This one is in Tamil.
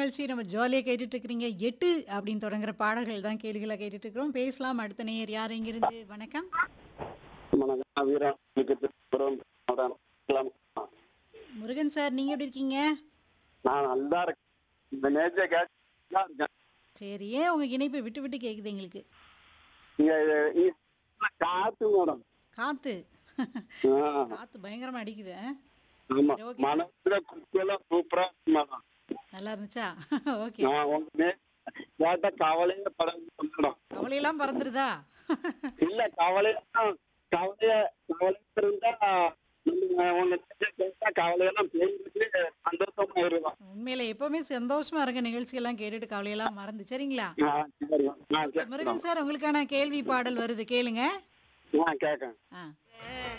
நிகழ்ச்சி நம்ம ஜாலியா கேட்டுட்டு இருக்கிறீங்க. 8 அப்படின்னு தொடங்குற பாடல்கள் தான் கேள்விகளா கேட்டுட்டு இருக்கிறோம். பேசலாம் அடுத்த நேயர் யார் எங்கிருந்து? வணக்கம். வணக்கம் வீரன் திருப்புரம் முருகன் சார் நீங்க எப்படி இருக்கீங்க? நான் நல்லா இருக்கேன் இந்த நேச்சை கேட்டு இருக்கேன் சரி. ஏன் உங்க இணைப்பு விட்டு விட்டு கேக்குது எங்களுக்கு? இங்க இங்க காத்து மேடம் காத்து. ஆ, காத்து பயங்கரமா அடிக்குது. ஆ? ஆமா சரி, ஓகே சார். மனசுல குட்டியெல்லாம் சூப்பரா இருக்கு மேடம் நல்லா இருந்துச்சா? ஓகே. நான் உங்க நே- கேட்ட கவலையே படம் மேடம் கவலையெல்லாம் பறந்துருதா? இல்ல கவலையெல்லாம் கவலைய கவலை இருந்தா நம்ம உங்க நேச்சை கேட்டா கவலையெல்லாம் பேருக்கு சந்தோஷமா இருக்கும் உண்மையில எப்பவுமே சந்தோஷமா இருக்க நிகழ்ச்சியெல்லாம் கேட்டுட்டு கவலையெல்லாம் மறந்து சரிங்களா? ஆ, சரி நான் முருகன் சார் உங்களுக்கான கேள்வி பாடல் வருது கேளுங்க. நான் கேட்கேன் ஆ